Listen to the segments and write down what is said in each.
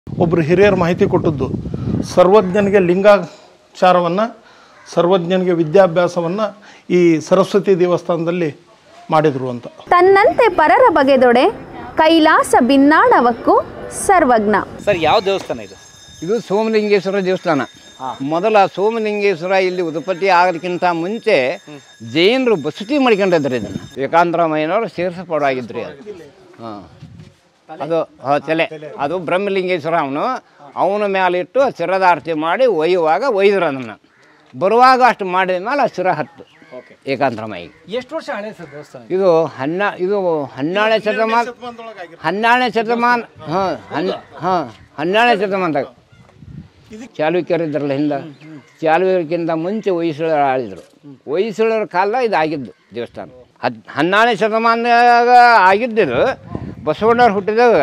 ಒಬ್ಬರು ಹಿರಿಯರು ಮಾಹಿತಿ ಕೊಟ್ಟದ್ದು ಸರ್ವಜ್ಞನಿಗೆ ಲಿಂಗಾಚಾರವನ್ನು ಸರ್ವಜ್ಞನಿಗೆ ವಿದ್ಯಾಭ್ಯಾಸವನ್ನು ಈ ಸರಸ್ವತಿ ದೇವಸ್ಥಾನದಲ್ಲಿ ಮಾಡಿದರು ಅಂತ ತನ್ನಂತೆ ಪರರ ಬಗೆದೊಡೆ ಕೈಲಾಸ ಬಿನ್ನಾಣವಕ್ಕೂ ಸರ್ವಜ್ಞ ಸರ್ ಯಾವ ದೇವಸ್ಥಾನ ಇದು ಇದು ಸೋಮಲಿಂಗೇಶ್ವರ ದೇವಸ್ಥಾನ ಮೊದಲ ಸೋಮಲಿಂಗೇಶ್ವರ ಇಲ್ಲಿ ಉತ್ಪತ್ತಿ ಆಗೋದಕ್ಕಿಂತ ಮುಂಚೆ ಜೈನರು ಬಸತಿ ಮಾಡ್ಕೊಂಡಿದ್ರು ಇದನ್ನು ಏಕಾಂತರಾಮಯ್ಯನವರು ಸೇರಿಸಪಡಾಗಿದ್ರಿ ಅದು ಹಾಂ ಅದು ಹಾ, ತಲೆ ಅದು ಬ್ರಹ್ಮಲಿಂಗೇಶ್ವರ ಅವನು ಅವನ ಮೇಲಿಟ್ಟು ಶಿರದಾರ್ತಿ ಮಾಡಿ ಒಯ್ಯುವಾಗ ಒಯ್ದ್ರು ಅದನ್ನು ಬರುವಾಗ ಅಷ್ಟು ಮಾಡಿದ ಮೇಲೆ ಆ ಶಿರ ಹತ್ತು ಏಕಾಂತರಾಮಯ್ಯ ಎಷ್ಟು ವರ್ಷ ಹಳೆ ಸರ್ ದೇವಸ್ಥಾನ ಇದು ಹನ್ನ ಇದು ಹನ್ನೆರಡನೇ ಶತಮಾನ ಹನ್ನೆರಡನೇ ಶತಮಾನ ಹಾಂ ಹನ್ ಹಾಂ ಹನ್ನೆರಡನೇ ಶತಮಾನದಾಗ ಚಾಲುಕ್ಯರಿದ್ರಲ್ಲ ಹಿಂದೆ ಚಾಲುಕ್ಯಕ್ಕಿಂತ ಮುಂಚೆ ಹೊಯ್ಸಳರು ಆಳಿದರು ಹೊಯ್ಸಳರ ಕಾಲ ಇದು ಆಗಿದ್ದು ದೇವಸ್ಥಾನ ಹದ್ ಹನ್ನೆರಡನೇ ಶತಮಾನದಾಗ ಆಗಿದ್ದಿದ್ದು ಬಸವಣ್ಣವ್ರು ಹುಟ್ಟಿದಾಗ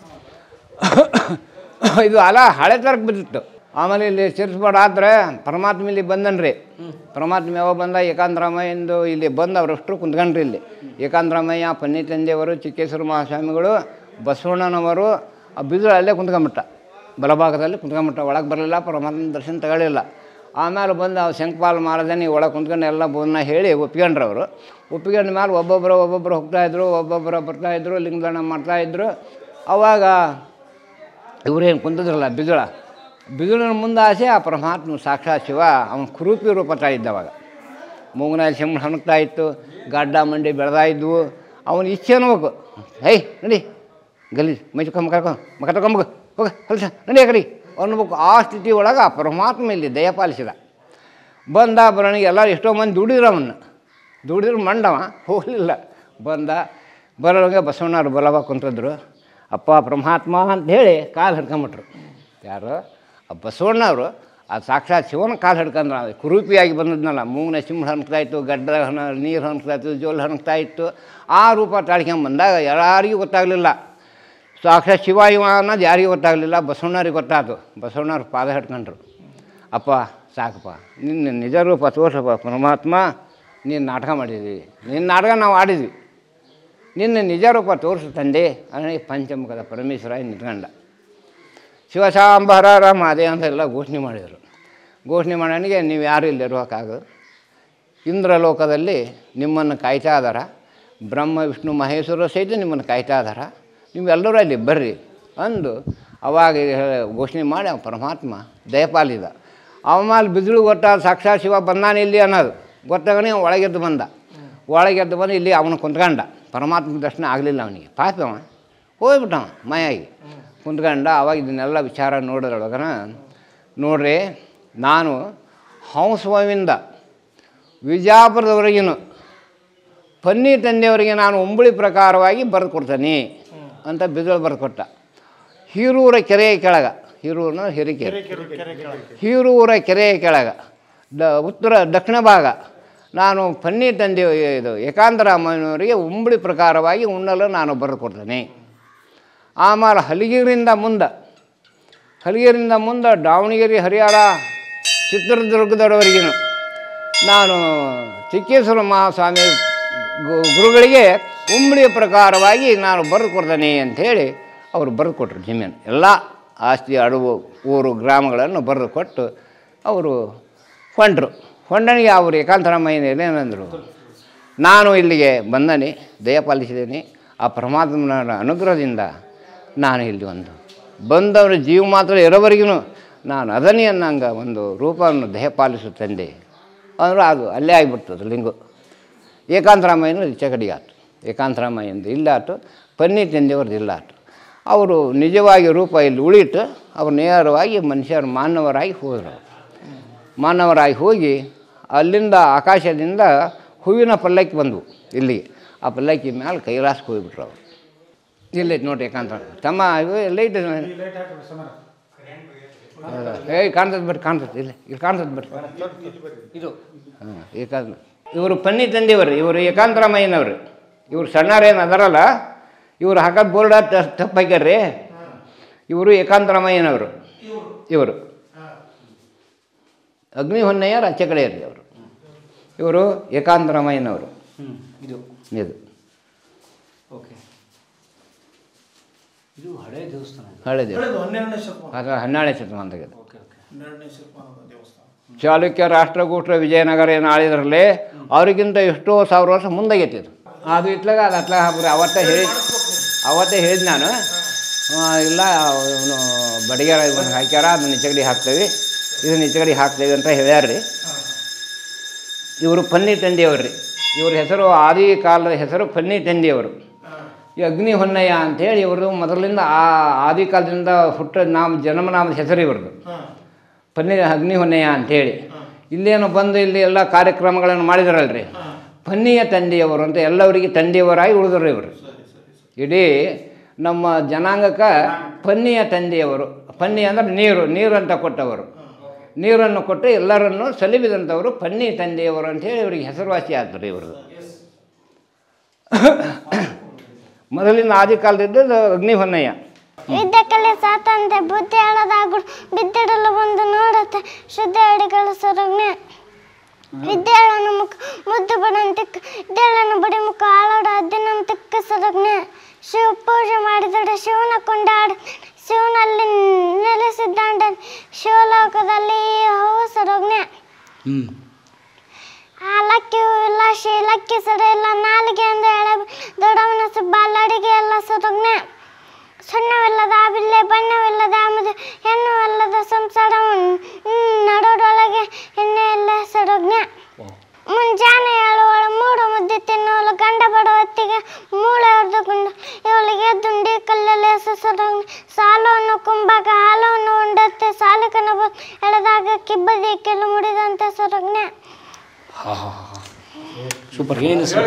ಇದು ಅಲ ಹಳೆ ತರಕ್ಕೆ ಬಿದ್ದಿತ್ತು ಆಮೇಲೆ ಇಲ್ಲಿ ಸೇರಿಸ್ಬೇಡ ಆದ್ರೆ ಪರಮಾತ್ಮ ಇಲ್ಲಿ ಬಂದನ್ರಿ ಪರಮಾತ್ಮ ಯಾವಾಗ ಬಂದ ಏಕಾಂತರಾಮಯ್ಯಂದು ಇಲ್ಲಿ ಬಂದು ಅವರಷ್ಟು ಕುಂತ್ಕೊಂಡ್ರಿ ಇಲ್ಲಿ ಏಕಾಂತರಾಮಯ್ಯ ಪನ್ನಿ ತಂದೆಯವರು ಚಿಕ್ಕೇಶ್ವರ ಮಹಾಸ್ವಾಮಿಗಳು ಬಸವಣ್ಣನವರು ಆ ಬಿದ್ರು ಅಲ್ಲೇ ಕುಂತ್ಕೊಂಬಿಟ್ಟ ಬಲಭಾಗದಲ್ಲಿ ಕುಂತ್ಕೊಂಬಿಟ್ಟ ಒಳಗೆ ಬರಲಿಲ್ಲ ಪರಮಾತ್ಮ ದರ್ಶನ ತಗೊಳ್ಳಿಲ್ಲ ಆಮೇಲೆ ಬಂದು ಅವ್ರು ಶಂಕಪಾಲ್ ಮಾರದನಿ ಒಳಗೆ ಕುಂತ್ಕೊಂಡು ಎಲ್ಲ ಬೋಧನ ಹೇಳಿ ಒಪ್ಕೊಂಡ್ರು ಅವರು ಒಪ್ಕೊಂಡ ಮೇಲೆ ಒಬ್ಬೊಬ್ಬರು ಒಬ್ಬೊಬ್ಬರು ಹೋಗ್ತಾಯಿದ್ರು ಒಬ್ಬೊಬ್ಬರು ಬರ್ತಾಯಿದ್ರು ಲಿಂಗದಾನ ಮಾಡ್ತಾಯಿದ್ರು ಅವಾಗ ಇವರೇನು ಕುಂತಿದ್ರಲ್ಲ ಬಿದುಳ ಬಿದುಳಿನ ಮುಂದೆ ಆಸೆ ಆ ಪರಮಾತ್ಮ ಸಾಕ್ಷಾತ್ ಶಿವ ಅವನ ಕುರೂಪಿ ರೂಪ ಇದ್ದವಾಗ ಮೂಗನಲ್ಲಿ ಸಿಂಹ ಹಣಕ್ತಾ ಇತ್ತು ಗಡ್ಡ ಮಂಡಿ ಬೆಳೆದಾ ಇದ್ವು ಅವನ ಇಚ್ಛೆ ಅನ್ಬೇಕು ಹೇ ನಡಿ ಗಲೀಜ್ ಮೈ ಕಮ್ಮ ಕರ್ಕೊ ಮಕ ತಗೊಂಬ ಹೋಗ ಕಲ್ಸ ನಡಿ ಆ ಕಡೆ ಅನ್ಬೇಕು ಆ ಸ್ಥಿತಿ ಒಳಗೆ ಆ ಪರಮಾತ್ಮ ಇಲ್ಲಿ ದಯಪಾಲಿಸಿದ ಬಂದ ಬರೋಣಿಗೆ ಎಲ್ಲ ಎಷ್ಟೋ ಮಂದಿ ದುಡಿದ್ರು ಅವನ್ನ ದುಡಿದ್ರು ಮಂಡವ ಹೋಗಲಿಲ್ಲ ಬಂದ ಬರೋವಾಗ ಬಸವಣ್ಣವ್ರು ಬಲವ ಕುಂತಿದ್ರು ಅಪ್ಪ ಪರಮಾತ್ಮ ಅಂತ ಹೇಳಿ ಕಾಲು ಹಿಡ್ಕೊಂಬಿಟ್ರು ಯಾರು ಆ ಬಸವಣ್ಣವರು ಆ ಸಾಕ್ಷಾತ್ ಶಿವನ ಕಾಲು ಹಿಡ್ಕೊಂಡ್ರು ಅದು ಕುರೂಪಿಯಾಗಿ ಬಂದದ್ನಲ್ಲ ಮೂಗ್ನ ಸಿಂಹ ಹಣ್ಕ್ತಾ ಇತ್ತು ಗಡ್ಡ ಹಣ ನೀರು ಹಣ್ಕ್ತಾ ಇತ್ತು ಜೋಲ್ ಹಣ್ಕ್ತಾ ಇತ್ತು ಆ ರೂಪ ತಾಳ್ಕೊಂಡ್ ಬಂದಾಗ ಯಾರಿಗೂ ಗೊತ್ತಾಗಲಿಲ್ಲ ಸಾಕ್ಷಾತ್ ಶಿವ ಇವ ಅನ್ನೋದು ಯಾರಿಗೂ ಗೊತ್ತಾಗಲಿಲ್ಲ ಬಸವಣ್ಣವ್ರಿಗೆ ಗೊತ್ತಾಯ್ತು ಬಸವಣ್ಣವ್ರು ಪಾದ ಹಿಡ್ಕೊಂಡ್ರು ಅಪ್ಪ ಸಾಕಪ್ಪ ನಿನ್ನ ನಿಜ ರೂಪ ತೋರ್ಸಪ್ಪ ಪರಮಾತ್ಮ ನೀನು ನಾಟಕ ಮಾಡಿದ್ವಿ ನಿನ್ನ ನಾಟಕ ನಾವು ಆಡಿದ್ವಿ ನಿನ್ನ ನಿಜ ರೂಪ ತೋರಿಸು ತಂದೆ ಅಂದರೆ ಪಂಚಮುಖದ ಪರಮೇಶ್ವರ ನಿಂತ್ಕೊಂಡ ಶಿವಸಾಂಬರ ರಾಮಾದೆ ಅಂತೆಲ್ಲ ಘೋಷಣೆ ಮಾಡಿದರು ಘೋಷಣೆ ಮಾಡೋನಿಗೆ ನೀವು ಯಾರು ಇಲ್ಲಿ ಇರೋಕ್ಕಾಗದು ಇಂದ್ರಲೋಕದಲ್ಲಿ ನಿಮ್ಮನ್ನು ಕಾಯ್ತಾ ಇದಾರ ಬ್ರಹ್ಮ ವಿಷ್ಣು ಮಹೇಶ್ವರ ಸಹಿತ ನಿಮ್ಮನ್ನು ಕಾಯ್ತಾ ಇದಾರ ನೀವೆಲ್ಲರೂ ಅಲ್ಲಿ ಬರ್ರಿ ಅಂದು ಅವಾಗ ಹೇಳಿ- ಘೋಷಣೆ ಮಾಡಿ ಅವ ಪರಮಾತ್ಮ ದಯಪಾಲಿದ ಅವಮಾಲ್ ಬಿಸಿಲು ಗೊತ್ತಾದ ಸಾಕ್ಷಾತ್ ಶಿವ ಬಂದಾನ ಇಲ್ಲಿ ಅನ್ನೋದು ಗೊತ್ತಾಗನೇ ಒಳಗೆದ್ದು ಬಂದ ಒಳಗೆದ್ದು ಬಂದು ಇಲ್ಲಿ ಅವನು ಕುಂತ್ಕೊಂಡ ಪರಮಾತ್ಮ ದರ್ಶನ ಆಗಲಿಲ್ಲ ಅವನಿಗೆ ಪಾಪ ಅವ ಹೋಗ್ಬಿಟ್ಟವ ಮಾಯಾಗಿ ಕುಂತ್ಕೊಂಡ ಅವಾಗ ಇದನ್ನೆಲ್ಲ ವಿಚಾರ ನೋಡೋದ್ರೊಳಗನ ನೋಡ್ರಿ ನಾನು ಹಂಸವಿಂದ ವಿಜಾಪುರದವರೆಗಿನ ಪನ್ನಿ ತಂದೆಯವರಿಗೆ ನಾನು ಉಂಬಳಿ ಪ್ರಕಾರವಾಗಿ ಬರೆದು ಕೊಡ್ತೇನೆ ಅಂತ ಬಿದುಳು ಬರೆದು ಕೊಟ್ಟ ಹೀರೂರ ಕೆರೆಯ ಕೆಳಗ ಹೀರೂರಿನ ಹಿರಿಕೆರೆ ಹೀರೂರ ಕೆರೆಯ ಕೆಳಗ ದ ಉತ್ತರ ದಕ್ಷಿಣ ಭಾಗ ನಾನು ಪನ್ನಿ ತಂದೆ ಇದು ಏಕಾಂತರಾಮಯ್ಯನವರಿಗೆ ಉಂಬಳಿ ಪ್ರಕಾರವಾಗಿ ಉಣ್ಣಲು ನಾನು ಬರೆದು ಕೊಡ್ತೇನೆ ಆಮೇಲೆ ಹಲಗಿರಿಂದ ಮುಂದೆ ಹಲಗಿರಿಂದ ಮುಂದೆ ದಾವಣಗೆರೆ ಹರಿಹರ ಚಿತ್ರದುರ್ಗದವರೆಗಿನ ನಾನು ಚಿಕ್ಕೇಶ್ವರ ಮಹಾಸ್ವಾಮಿ ಗು- ಗುರುಗಳಿಗೆ ಉಂಬಳಿಯ ಪ್ರಕಾರವಾಗಿ ನಾನು ಬರೆದು ಕೊಡ್ತೇನೆ ಅಂಥೇಳಿ ಅವರು ಬರೆದು ಕೊಟ್ಟರು ಜಮೀನು ಎಲ್ಲ ಆಸ್ತಿ ಅಡವು ಊರು ಗ್ರಾಮಗಳನ್ನು ಬರೆದು ಕೊಟ್ಟು ಅವರು ಹೊಂಟರು ಹೊಂಡನಿಗೆ ಅವರು ಏಕಾಂತರಾಮಯ್ಯನಲ್ಲಿ ಏನಂದರು ನಾನು ಇಲ್ಲಿಗೆ ಬಂದನೆ ದಯಪಾಲಿಸಿದ್ದೇನೆ ಆ ಪರಮಾತ್ಮನ ಅನುಗ್ರಹದಿಂದ ನಾನು ಇಲ್ಲಿ ಒಂದು ಬಂದವರ ಜೀವ ಮಾತ್ರ ಇರೋವರೆಗೂ ನಾನು ಅದನ್ನೇ ಅನ್ನಂಗೆ ಒಂದು ರೂಪವನ್ನು ದಯಪಾಲಿಸುತ್ತಂದೆ ಅಂದ್ರೆ ಅದು ಅಲ್ಲೇ ಆಗಿಬಿಡ್ತು ಅದು ಲಿಂಗು ಏಕಾಂತರಾಮಯ್ಯನ ಈಚೆ ಕಡೆಗೆ ಆಯ್ತು ಏಕಾಂತರಾಮಯ್ಯಂದು ಇಲ್ಲಾತು ಪನ್ನಿ ತಂದೆಯವ್ರದ್ದು ಇಲ್ಲಾತು ಅವರು ನಿಜವಾಗಿ ರೂಪ ಇಲ್ಲಿ ಉಳಿತು ಅವರು ನೇರವಾಗಿ ಮನುಷ್ಯರು ಮಾನವರಾಗಿ ಹೋದರು ಮಾನವರಾಗಿ ಹೋಗಿ ಅಲ್ಲಿಂದ ಆಕಾಶದಿಂದ ಹೂವಿನ ಪಲ್ಲಕ್ಕಿ ಬಂದವು ಇಲ್ಲಿಗೆ ಆ ಪಲ್ಲಕ್ಕಿ ಮೇಲೆ ಕೈಲಾಸಕ್ಕೆ ಹೋಗ್ಬಿಟ್ರು ಅವರು ಇಲ್ಲೈತೆ ನೋಡಿ ಏಕಾಂತ ತಮ್ಮ ಇವು ಲೈಟ್ ಏಯ್ ಕಾಣ್ತದೆ ಬಿಟ್ಟು ಕಾಣ್ತದೆ ಇಲ್ಲ ಇಲ್ಲಿ ಕಾಣ್ತದೆ ಬಿಟ್ಟು ಇದು ಹಾಂ ಏಕಾಂತ ಇವರು ಪನ್ನಿ ತಂದೆಯವರು ಇವರು ಏಕಾಂತರಾಮಯ್ಯನವರು ಇವರು ಸಣ್ಣರೇನು ಅದರಲ್ಲ ಇವರು ಹಾಕೋದು ಬೋರ್ಡ ತಪ್ಪು ಹಾಕ್ಯಾರ್ರಿ ಇವರು ಏಕಾಂತರಾಮಯ್ಯನವರು ಇವರು ಅಗ್ನಿ ಹೊನ್ನಯ್ಯರು ಆಚೆ ಕಡೆ ಇರ್ರಿ ಅವರು ಇವರು ಏಕಾಂತರಾಮಯ್ಯನವರು ಹ್ಞೂ ಇದು ಇದು ಓಕೆ ಇದು ಹಳೆ ದೇವಸ್ಥಾನ ಹಳೆ ದೇವಸ್ಥಾನ ಹನ್ನೆರಡನೇ ಶತಮಾನ ಅದು ಹನ್ನೆರಡನೇ ಶತಮಾನದಾಗಿದೆ ಹನ್ನೆರಡನೇ ಶತಮಾನದ ದೇವಸ್ಥಾನ ಚಾಲುಕ್ಯ ರಾಷ್ಟ್ರಕೂಟರ ವಿಜಯನಗರ ಏನು ಆಳಿದ್ರಲ್ಲಿ ಅವ್ರಿಗಿಂತ ಎಷ್ಟೋ ಸಾವಿರ ವರ್ಷ ಮುಂದಾಗೈತಿ ಇದು ಅದು ಇತ್ಲಾಗ ಅದು ಅತ್ಲಾಗ ಹಾಕ್ರಿ ಅವತ್ತೇ ಹೇಳಿ ಅವತ್ತೇ ಹೇಳಿದ್ ನಾನು ಆ, ಇಲ್ಲ ಅವನು ಬಡಿಗೆರ ಇವನು ಹಾಕ್ಯಾರ ಅದನ್ನ ನಿಚ್ಚಗಡಿ ಹಾಕ್ತೇವೆ ಇದು ನಿಚ್ಚಗಡಿ ಹಾಕ್ತೇವೆ ಅಂತ ಹೇಳ್ಯಾರ್ರಿ ಇವರು ಪನ್ನಿ ತಂದೆಯವರು ರೀ ಇವ್ರ ಹೆಸರು ಆದಿ ಕಾಲದ ಹೆಸರು ಪನ್ನಿ ತಂದೆಯವರು ಈ ಅಗ್ನಿ ಹೊನ್ನಯ್ಯ ಅಂತೇಳಿ ಇವರು ಮೊದಲಿಂದ ಆ ಆದಿ ಕಾಲದಿಂದ ಹುಟ್ಟ ನಾಮ ಜನ್ಮನಾಮದ ಹೆಸರು ಇವ್ರದ್ದು ಪನ್ನಿ ಅಗ್ನಿ ಹೊನ್ನಯ್ಯ ಅಂಥೇಳಿ ಇಲ್ಲೇನು ಬಂದು ಇಲ್ಲಿ ಎಲ್ಲ ಕಾರ್ಯಕ್ರಮಗಳನ್ನು ಮಾಡಿದಾರಲ್ರಿ ಪನ್ನಿಯ ತಂದೆಯವರು ಅಂತ ಎಲ್ಲವರಿಗೆ ತಂದೆಯವರಾಗಿ ಉಳಿದ್ರು ಇವರು ಇಡೀ ನಮ್ಮ ಜನಾಂಗಕ್ಕೆ ಪನ್ನಿಯ ತಂದೆಯವರು ಪನ್ನಿ ಅಂದ್ರೆ ನೀರು ನೀರು ಅಂತ ಕೊಟ್ಟವರು ನೀರನ್ನು ಕೊಟ್ಟು ಎಲ್ಲರನ್ನು ಸಲಿಬಿದಂಥವರು ಪನ್ನಿ ತಂದೆಯವರು ಅಂತೇಳಿ ಇವರಿಗೆ ಹೆಸರುವಾಸಿ ಆದ್ರು ಇವ್ರದ್ದು ಮೊದಲಿನ ಆದಿ ಕಾಲದಿದ್ದು ಅಗ್ನಿ ಹೊನ್ನಯ್ಯ ವಿದ್ಯೆ ಕಲೆ ಸಾತಂತೆ ಬುದ್ಧಿ ಹೇಳೋದಾಗು ಬಿದ್ದಿಡಲು ಬಂದು ನೋಡುತ್ತೆ ಶುದ್ಧ ಅಡಿಗಳು ಸೊರಗ್ನೆ ವಿದ್ಯೆ ಹೇಳನು ಮುಖ ಮುದ್ದು ಬಡಂತಿಕ್ ವಿದ್ಯೆಗಳನ್ನು ಬಡಿ ಮುಖ ಆಳೋಡ ಅದ್ದಿನಂತಿಕ್ಕ ಸೊರಗ್ನೆ ಶಿವ ಪೂಜೆ ಮಾಡಿದಡೆ ಶಿವನ ಕೊಂಡಾಡ ಶಿವನಲ್ಲಿ ನೆಲೆಸಿದ್ದಾಂಡ ಶಿವಲೋಕದಲ್ಲಿ ಹೋ ಸೊರಗ್ನೆ ಹ್ಞೂ ಲಕ್ಕಿ ಇಲ್ಲ ಶಿ ಲಕ್ಕಿ ಸಡ ಇಲ್ಲ ನಾಲಿಗೆ ಎಂದು ಎಳೆ ದೊಡ್ಡವನ ಸುಬ್ಬಾಲಡಿಗೆ ಎಲ್ಲ ಸೊರಗ್ನೆ ಸುಣ್ಣವಿಲ್ಲದ ಬಿಲ್ಲೆ ಬಣ್ಣವಿಲ್ಲದ ಆಮದು ಹೆಣ್ಣುವಲ್ಲದ ಸಂಸಾರ ನಡೋಡೊಳಗೆ ಎಣ್ಣೆ ಎಲ್ಲ ಸೊರಗ್ನೆ ಮುಂಜಾನೆ ಏಳುವಳು ಮೂಡು ಮುದ್ದೆ ತಿನ್ನುವಳು ಗಂಡ ಬಡ ಹೊತ್ತಿಗೆ ಮೂಳೆ ಹೊಡೆದುಕೊಂಡು ಇವಳಿಗೆ ದುಂಡಿ ಕಲ್ಲಲ್ಲಿ ಸೊರಗ್ನೆ ಸಾಲವನ್ನು ಕುಂಬಾಗ ಹಾಲವನ್ನು ಉಂಡತ್ತೆ ಸಾಲಕನ ಎಳೆದಾಗ ಕಿಬ್ಬದಿ ಕೆಲ್ಲು ಮುಡಿದಂತೆ ಸೊರಗ್ನೆ ಸೂಪರ್ ಏನೇನು ಹೆಸರು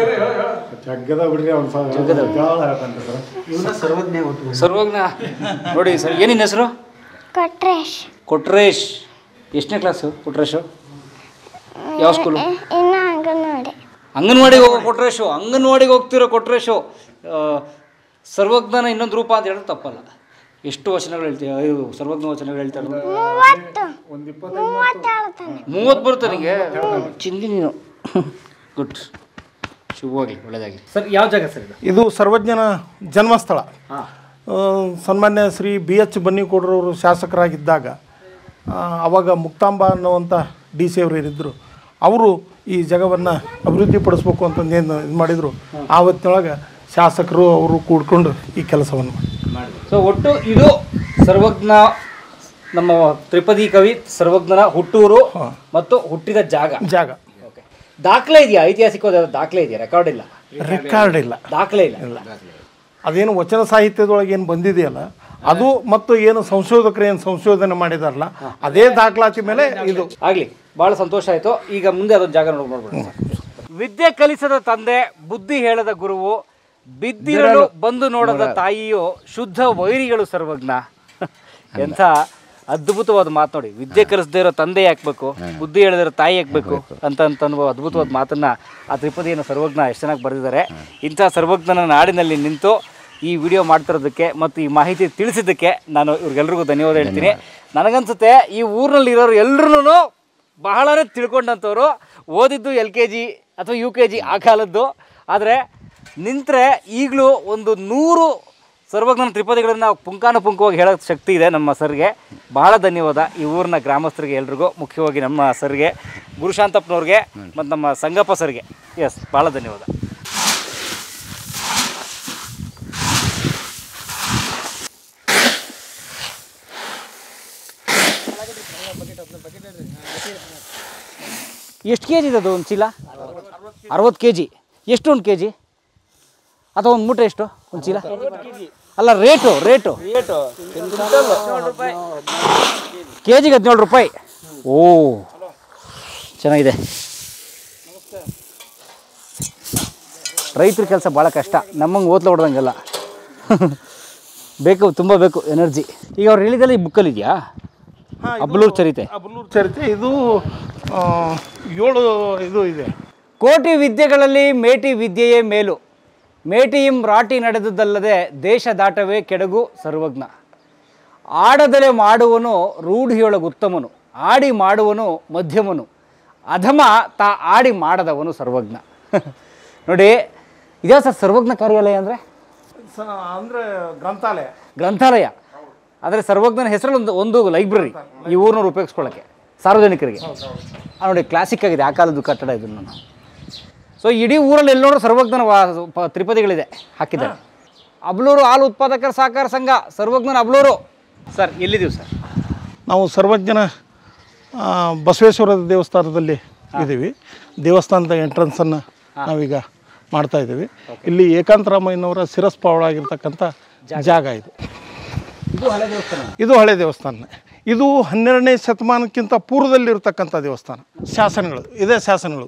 ಸರ್ವಜ್ಞ ನೋಡಿ ಸರ್ ಏನಿನ ಹೆಸರು ಕೊಟ್ರೇಶ್ ಕೊಟ್ರೇಶ್ ಎಷ್ಟನೇ ಕ್ಲಾಸು ಕೊಟ್ರೇಶು ಯಾವ ಸ್ಕೂಲು ಇನ್ನು ಅಂಗನವಾಡಿ ಅಂಗನವಾಡಿಗೆ ಹೋಗೋ ಕೊಟ್ರೇಶು ಅಂಗನವಾಡಿಗೆ ಹೋಗ್ತಿರೋ ಕೊಟ್ರೇಶು ಆ, ಸರ್ವಜ್ಞನ ಇನ್ನೊಂದು ರೂಪ ಅಂತ ಹೇಳಿದ್ರೆ ತಪ್ಪಲ್ಲ ಎಷ್ಟು ವಚನಗಳು ಹೇಳ್ತೀಯ ಇದು ಸರ್ವಜ್ಞ ವಚನಗಳು ಹೇಳ್ತಾರೆ ಮೂವತ್ತು ಮೂವತ್ತೇಳು ತಾನೆ ಮೂವತ್ತು ಬರುತ್ತೆ ನನಗೆ ಚಿಂದಿ ನೀನು ಗುಡ್ ಶುಭವಾಗಿ ಒಳ್ಳೆಯದಾಗಿ ಸರ್ ಯಾವ ಜಾಗ ಸರ್ ಇದು ಇದು ಸರ್ವಜ್ಞನ ಜನ್ಮಸ್ಥಳ ಆ, ಸನ್ಮಾನ್ಯ ಶ್ರೀ ಬಿ ಎಚ್ ಬನ್ನಿಕೋಡ್ರವರು ಶಾಸಕರಾಗಿದ್ದಾಗ ಆ, ಅವಾಗ ಮುಕ್ತಾಂಬ ಅನ್ನುವಂಥ ಡಿ ಸಿ ಅವರು ಏನಿದ್ದರು ಅವರು ಈ ಜಾಗವನ್ನು ಅಭಿವೃದ್ಧಿಪಡಿಸ್ಬೇಕು ಅಂತಂದು ಏನು ಇದು ಮಾಡಿದರು ಆವತ್ತಿನೊಳಗೆ ಶಾಸಕರು ಅವರು ಕೂಡ್ಕೊಂಡು ಈ ಕೆಲಸವನ್ನು ಮಾಡಿ ಸೊ ಒಟ್ಟು ಇದು ಸರ್ವಜ್ಞ ನಮ್ಮ ತ್ರಿಪದಿ ಕವಿ ಸರ್ವಜ್ಞನ ಹುಟ್ಟೂರು ಮತ್ತು ಹುಟ್ಟಿದ ಜಾಗ ಜಾಗ ದಾಖಲೆ ಇದೆಯಾ ಐತಿಹಾಸಿಕವಾದ ದಾಖಲೆ ಇದೆಯಾ ರೆಕಾರ್ಡ್ ಇಲ್ಲ ರೆಕಾರ್ಡ್ ಇಲ್ಲ ದಾಖಲೆ ಇಲ್ಲ ಅದೇನು ವಚನ ಸಾಹಿತ್ಯದೊಳಗೆ ಏನು ಬಂದಿದೆಯಲ್ಲ ಅದು ಮತ್ತು ಏನು ಸಂಶೋಧಕರು ಏನು ಸಂಶೋಧನೆ ಮಾಡಿದಾರಲ್ಲ ಅದೇ ದಾಖಲಾತಿ ಮೇಲೆ ಇದು ಆಗ್ಲಿ ಬಹಳ ಸಂತೋಷ ಆಯ್ತು ಈಗ ಮುಂದೆ ಅದೊಂದು ಜಾಗ ನೋಡ್ ನೋಡ್ಬಿಡೋಣ ವಿದ್ಯೆ ಕಲಿಸದ ತಂದೆ ಬುದ್ಧಿ ಹೇಳದ ಗುರುವು ಬಿದ್ದಿರಲು ಬಂದು ನೋಡದ ತಾಯಿಯು ಶುದ್ಧ ವೈರಿಗಳು ಸರ್ವಜ್ಞ ಎಂಥ ಅದ್ಭುತವಾದ ಮಾತು ನೋಡಿ ವಿದ್ಯೆ ಕಲಿಸದೇ ಇರೋ ತಂದೆ ಯಾಕಬೇಕು ಬುದ್ಧಿ ಹೇಳದಿರೋ ತಾಯಿ ಯಾಕಬೇಕು ಅಂತ ಅಂತ ಅನ್ನುವ ಅದ್ಭುತವಾದ ಮಾತನ್ನ ಆ ತ್ರಿಪದಿಯನ್ನು ಸರ್ವಜ್ಞ ಎಷ್ಟು ಚೆನ್ನಾಗಿ ಬರೆದಿದ್ದಾರೆ ಇಂಥ ಸರ್ವಜ್ಞನ ನಾಡಿನಲ್ಲಿ ನಿಂತು ಈ ವಿಡಿಯೋ ಮಾಡ್ತಿರೋದಕ್ಕೆ ಮತ್ತು ಈ ಮಾಹಿತಿ ತಿಳಿಸಿದ್ದಕ್ಕೆ ನಾನು ಇವ್ರಿಗೆಲ್ರಿಗೂ ಧನ್ಯವಾದ ಹೇಳ್ತೀನಿ ನನಗನ್ಸುತ್ತೆ ಈ ಊರಿನಲ್ಲಿ ಇರೋರು ಎಲ್ಲರೂ ಬಹಳನೇ ತಿಳ್ಕೊಂಡಂಥವ್ರು ಓದಿದ್ದು ಎಲ್ ಕೆ ಜಿ ಅಥವಾ ಯು ಕೆ ಜಿ ಆ ಕಾಲದ್ದು ಆದರೆ ನಿಂತರೆ ಈಗಲೂ ಒಂದು ನೂರು ಸರ್ವಜ್ಞನ ತ್ರಿಪದಿಗಳನ್ನು ಪುಂಖಾನುಪುಂಖವಾಗಿ ಹೇಳೋ ಶಕ್ತಿ ಇದೆ ನಮ್ಮ ಸರ್ಗೆ ಬಹಳ ಧನ್ಯವಾದ ಈ ಊರಿನ ಗ್ರಾಮಸ್ಥರಿಗೆ ಎಲ್ರಿಗೂ ಮುಖ್ಯವಾಗಿ ನಮ್ಮ ಸರ್ಗೆ ಗುರುಶಾಂತಪ್ಪನವ್ರಿಗೆ ಮತ್ತು ನಮ್ಮ ಸಂಗಪ್ಪ ಸರ್ಗೆ ಎಸ್ ಭಾಳ ಧನ್ಯವಾದ ಎಷ್ಟು ಕೆ ಜಿ ಇದೆ ಅದು ಒಂದು ಚೀಲ ಅರವತ್ತು ಕೆ ಜಿ ಎಷ್ಟು ಒಂದು ಕೆ ಜಿ ಅಥವಾ ಒಂದು ಮೂಟೆ ಎಷ್ಟು ಒಂದು ಚೀಲ ಅಲ್ಲ ರೇಟು ರೇಟು ಕೆ ಜಿಗೆ ಹದಿನೇಳು ರೂಪಾಯಿ ಓ ಚೆನ್ನಾಗಿದೆ ರೈತರ ಕೆಲಸ ಭಾಳ ಕಷ್ಟ ನಮ್ಮಂಗೆ ಓದ್ಲ ಹೊಡ್ದಂಗೆಲ್ಲ ಬೇಕು ತುಂಬ ಬೇಕು ಎನರ್ಜಿ ಈಗ ಅವ್ರು ಹೇಳಿದಲ್ಲಿ ಈ ಬುಕ್ಕಲ್ಲಿ ಇದೆಯಾ ಅಬ್ಲೂರ್ ಚರಿತೆ ಅಬ್ಲೂರ್ ಚರಿತೆ ಇದು ಆ, ಏಳು ಇದು ಇದೆ ಕೋಟಿ ವಿದ್ಯೆಗಳಲ್ಲಿ ಮೇಟಿ ವಿದ್ಯೆಯೇ ಮೇಲು ಮೇಟಿಯಿಂ ರಾಟಿ ನಡೆದುದಲ್ಲದೆ ದೇಶ ದಾಟವೇ ಕೆಡಗು ಸರ್ವಜ್ಞ ಆಡದಲೆ ಮಾಡುವನು ರೂಢಿಯೊಳಗೆ ಉತ್ತಮನು ಆಡಿ ಮಾಡುವನು ಮಧ್ಯಮನು ಅಧಮ ತಾ ಆಡಿ ಮಾಡದವನು ಸರ್ವಜ್ಞ ನೋಡಿ ಇದೇ ಸರ್ ಸರ್ವಜ್ಞ ಕಾರ್ಯಾಲಯ ಅಂದರೆ ಸ ಅಂದರೆ ಗ್ರಂಥಾಲಯ ಗ್ರಂಥಾಲಯ ಅಂದರೆ ಸರ್ವಜ್ಞನ ಹೆಸರಲ್ಲಿ ಒಂದು ಒಂದು ಲೈಬ್ರರಿ ಈ ಊರಿನವ್ರು ಉಪಯೋಗಿಸ್ಕೊಳ್ಳೋಕ್ಕೆ ಸಾರ್ವಜನಿಕರಿಗೆ ಆ ನೋಡಿ ಕ್ಲಾಸಿಕ್ ಆಗಿದೆ ಆ ಕಾಲದ್ದು ಕಟ್ಟಡ ಇದು ನಾನು ಸೊ ಇಡೀ ಊರಲ್ಲಿ ಎಲ್ಲಿ ನೋಡ್ರು ಸರ್ವಜ್ಞನ ವಾ ಪ- ತ್ರಿಪದಿಗಳಿದೆ ಹಾಕಿದ್ದಾರೆ ಅಬ್ಲೂರು ಹಾಲು ಉತ್ಪಾದಕರ ಸಹಕಾರ ಸಂಘ ಸರ್ವಜ್ಞನ ಅಬ್ಲೂರು ಸರ್ ಎಲ್ಲಿದ್ದೀವಿ ಸರ್ ನಾವು ಸರ್ವಜ್ಞನ ಆ, ಬಸವೇಶ್ವರ ದೇವಸ್ಥಾನದಲ್ಲಿ ಇದ್ದೀವಿ ದೇವಸ್ಥಾನದ ಎಂಟ್ರೆನ್ಸನ್ನು ನಾವೀಗ ಮಾಡ್ತಾ ಇದ್ದೀವಿ ಇಲ್ಲಿ ಏಕಾಂತರಾಮಯ್ಯನವರ ಶಿರಸ್ಪಾವಳಾಗಿರ್ತಕ್ಕಂಥ ಜಾಗ ಇದು ಇದು ಹಳೆ ದೇವಸ್ಥಾನ ಇದು ಹಳೆ ದೇವಸ್ಥಾನ ಇದು ಹನ್ನೆರಡನೇ ಶತಮಾನಕ್ಕಿಂತ ಪೂರ್ವದಲ್ಲಿರ್ತಕ್ಕಂಥ ದೇವಸ್ಥಾನ ಶಾಸನಗಳು ಇದೇ ಶಾಸನಗಳು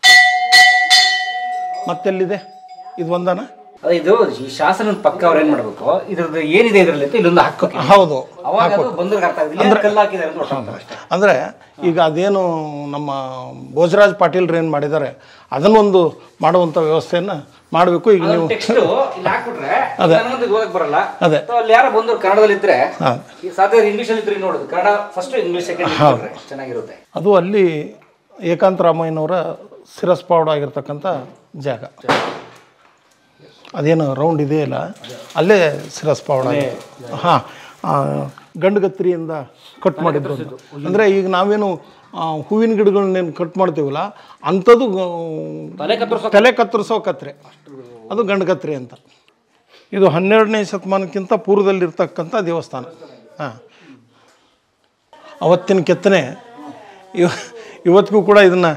ಮತ್ತೆಲ್ಲಿದೆ ಇದು ಒಂದನ ಅದೇ ಇದು ಈ ಶಾಸನದ ಪಕ್ಕ ಅವ್ರು ಏನು ಮಾಡಬೇಕು ಇದ್ರದ್ದು ಏನಿದೆ ಇದರಲ್ಲಿ ಅಂತ ಇಲ್ಲೊಂದು ಹಾಕೋಕೆ ಹೌದು ಅವಾಗ ಅದು ಬಂದ್ರೆ ಅರ್ಥ ಆಗುತ್ತೆ ಇಲ್ಲಿ ಕಲ್ಲು ಹಾಕಿದ್ದಾರೆ ಅಂತ ಗೊತ್ತಾಗ್ತದೆ ಅಷ್ಟೇ ಅಂದರೆ ಈಗ ಅದೇನು ನಮ್ಮ ಭೋಜರಾಜ್ ಪಾಟೀಲ್ರು ಏನು ಮಾಡಿದ್ದಾರೆ ಅದನ್ನೊಂದು ಮಾಡುವಂಥ ವ್ಯವಸ್ಥೆಯನ್ನು ಮಾಡಬೇಕು ಈಗ ನೀವು ಟೆಕ್ಸ್ಟ್ ಇಲ್ಲಿ ಹಾಕ್ಬಿಟ್ರೆ ಅದೇ. ನನಗಂತೂ ಇದು ಓದಕ್ ಬರಲ್ಲ ಅದೇ. So ಅಲ್ಲಿ ಯಾರೋ ಬಂದವ್ರು ಕನ್ನಡದಲ್ಲಿ ಇದ್ರೆ ಹಾಂ ಈ ಸಾಧ್ಯ ಇಂಗ್ಲಿಷ್ ಅಲ್ಲಿ ಇದ್ರೆ ನೋಡೋದು ಕನ್ನಡ ಫಸ್ಟ್ ಇಂಗ್ಲಿಷ್ ಸೆಕೆಂಡ್ ಚೆನ್ನಾಗಿರುತ್ತೆ ಅದು ಅಲ್ಲಿ ಏಕಾಂತರಾಮಯ್ಯನವರ ಶಿರಸ್ಪಾವಡ ಆಗಿರ್ತಕ್ಕಂಥ ಜಾಗ ಅದೇನು ರೌಂಡ್ ಇದೆಯಲ್ಲ ಅಲ್ಲೇ ಶಿರಸ್ಪಾವಡ ಹಾಂ ಗಂಡುಗತ್ತಿರಿಯಿಂದ ಕಟ್ ಮಾಡಿದ್ದು ಅಂತ. ಅಂದರೆ ಈಗ ನಾವೇನು ಆ, ಹೂವಿನ ಗಿಡಗಳನ್ನೇನು ಕಟ್ ಮಾಡ್ತೀವಲ್ಲ ಅಂಥದ್ದು ತಲೆ ಕತ್ತರಿಸೋ ತಲೆ ಕತ್ತರಿಸೋ ಕತ್ರೆ ಅದು ಗಂಡು ಕತ್ರೆ ಅಂತ ಇದು ಹನ್ನೆರಡನೇ ಶತಮಾನಕ್ಕಿಂತ ಪೂರ್ವದಲ್ಲಿರ್ತಕ್ಕಂಥ ದೇವಸ್ಥಾನ ಹಾಂ ಅವತ್ತಿನ ಕೆತ್ತನೆ ಇವ ಇವತ್ತಿಗೂ ಕೂಡ ಇದನ್ನು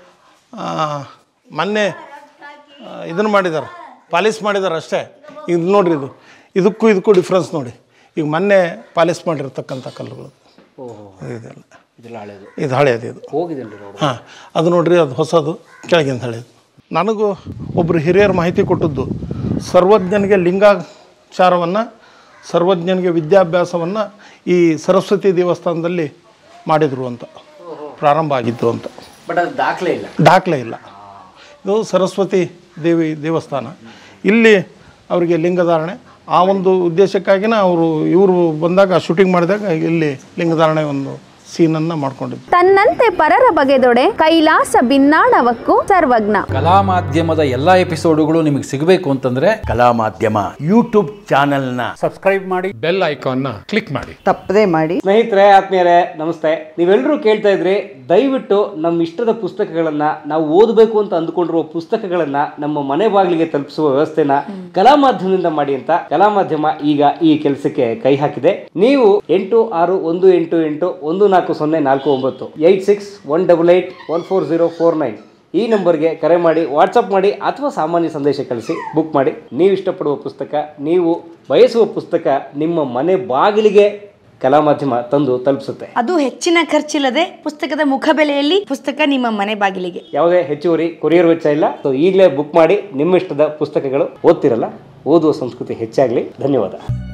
ಮೊನ್ನೆ ಇದನ್ನು ಮಾಡಿದ್ದಾರೆ ಪಾಲಿಸ್ ಮಾಡಿದ್ದಾರೆ ಅಷ್ಟೇ ಇದು ನೋಡ್ರಿ ಇದು ಇದಕ್ಕೂ ಇದಕ್ಕೂ ಡಿಫ್ರೆನ್ಸ್ ನೋಡಿ ಈಗ ಮೊನ್ನೆ ಪಾಲಿಸ್ ಮಾಡಿರ್ತಕ್ಕಂಥ ಕಲ್ಲುಗಳು ಇದೆಲ್ಲ ಇದೆಲ್ಲ ಹಳೇದು ಇದು ಹಳೇದು ಇದು ಹೋಗಿದೆ ರೋಡ್ ಹಾಂ ಅದು ನೋಡ್ರಿ ಅದು ಹೊಸದು ಕೆಳಗಿಂದ ಹಳೇದು ನನಗೂ ಒಬ್ಬರು ಹಿರಿಯರು ಮಾಹಿತಿ ಕೊಟ್ಟದ್ದು ಸರ್ವಜ್ಞನಿಗೆ ಲಿಂಗಾಚಾರವನ್ನು ಸರ್ವಜ್ಞನಿಗೆ ವಿದ್ಯಾಭ್ಯಾಸವನ್ನು ಈ ಸರಸ್ವತಿ ದೇವಸ್ಥಾನದಲ್ಲಿ ಮಾಡಿದರು ಅಂತ ಪ್ರಾರಂಭ ಆಗಿದ್ದು ಅಂತ ಬಟ್ ಅದು ದಾಖಲೆ ಇಲ್ಲ ದಾಖಲೆ ಇಲ್ಲ ಇದು ಸರಸ್ವತಿ ದೇವಿ ದೇವಸ್ಥಾನ ಇಲ್ಲಿ ಅವರಿಗೆ ಲಿಂಗಧಾರಣೆ ಆ ಒಂದು ಉದ್ದೇಶಕ್ಕಾಗಿನ ಅವರು ಇವರು ಬಂದಾಗ ಶೂಟಿಂಗ್ ಮಾಡಿದಾಗ ಇಲ್ಲಿ ಲಿಂಗಧಾರಣೆ ಒಂದು ಸೀನನ್ನು ಮಾಡ್ಕೊಂಡಿದ್ದು ತನ್ನಂತೆ ಪರರ ಬಗೆದೊಡೆ ಕೈಲಾಸ ಭಿನ್ನಾಣವಕ್ಕೂ ಸರ್ವಜ್ಞ ಕಲಾ ಮಾಧ್ಯಮದ ಎಲ್ಲಾ ಎಪಿಸೋಡುಗಳು ನಿಮಗೆ ಸಿಗಬೇಕು ಅಂತಂದ್ರೆ ಕಲಾ ಮಾಧ್ಯಮ ಯೂಟ್ಯೂಬ್ ಚಾನೆಲ್ನ ಸಬ್ಸ್ಕ್ರೈಬ್ ಮಾಡಿ ಬೆಲ್ ಐಕಾನ್ನ ಕ್ಲಿಕ್ ಮಾಡಿ ತಪ್ಪದೇ ಮಾಡಿ ಸ್ನೇಹಿತರೆ ಆತ್ಮೀಯರೇ ನಮಸ್ತೆ ನೀವೆಲ್ಲರೂ ಕೇಳ್ತಾ ಇದ್ರಿ ದಯವಿಟ್ಟು ನಮ್ಮ ಇಷ್ಟದ ಪುಸ್ತಕಗಳನ್ನ ನಾವು ಓದಬೇಕು ಅಂತ ಅಂದುಕೊಂಡಿರುವ ಪುಸ್ತಕಗಳನ್ನ ನಮ್ಮ ಮನೆ ಬಾಗಿಲಿಗೆ ತಲುಪಿಸುವ ವ್ಯವಸ್ಥೆನ ಕಲಾ ಮಾಧ್ಯಮದಿಂದ ಮಾಡಿ ಅಂತ ಕಲಾ ಮಾಧ್ಯಮ ಈಗ ಈ ಕೆಲಸಕ್ಕೆ ಕೈ ಹಾಕಿದೆ ನೀವು ಎಂಟು ಆರು ಒಂದು ಎಂಟು ಎಂಟು ಒಂದು ನಾಲ್ಕು ಸೊನ್ನೆ ನಾಲ್ಕು ಒಂಬತ್ತು eight six one double eight one four zero four nine ಈ ನಂಬರ್ಗೆ ಕರೆ ಮಾಡಿ ವಾಟ್ಸಪ್ ಮಾಡಿ ಅಥವಾ ಸಾಮಾನ್ಯ ಸಂದೇಶ ಕಳಿಸಿ ಬುಕ್ ಮಾಡಿ ನೀವು ಇಷ್ಟಪಡುವ ಪುಸ್ತಕ ನೀವು ಬಯಸುವ ಪುಸ್ತಕ ನಿಮ್ಮ ಮನೆ ಬಾಗಿಲಿಗೆ ಕಲಾ ಮಾಧ್ಯಮ ತಂದು ತಲುಪಿಸುತ್ತೆ ಅದು ಹೆಚ್ಚಿನ ಖರ್ಚಿಲ್ಲದೆ ಪುಸ್ತಕದ ಮುಖಬೆಲೆಯಲ್ಲಿ ಪುಸ್ತಕ ನಿಮ್ಮ ಮನೆ ಬಾಗಿಲಿಗೆ ಯಾವುದೇ ಹೆಚ್ಚುವರಿ ಕೊರಿಯರ್ ವೆಚ್ಚ ಇಲ್ಲ ಸೊ ಈಗಲೇ ಬುಕ್ ಮಾಡಿ ನಿಮ್ಮ ಇಷ್ಟದ ಪುಸ್ತಕಗಳು ಓದ್ತಿರಲ್ಲ ಓದುವ ಸಂಸ್ಕೃತಿ ಹೆಚ್ಚಾಗಲಿ ಧನ್ಯವಾದ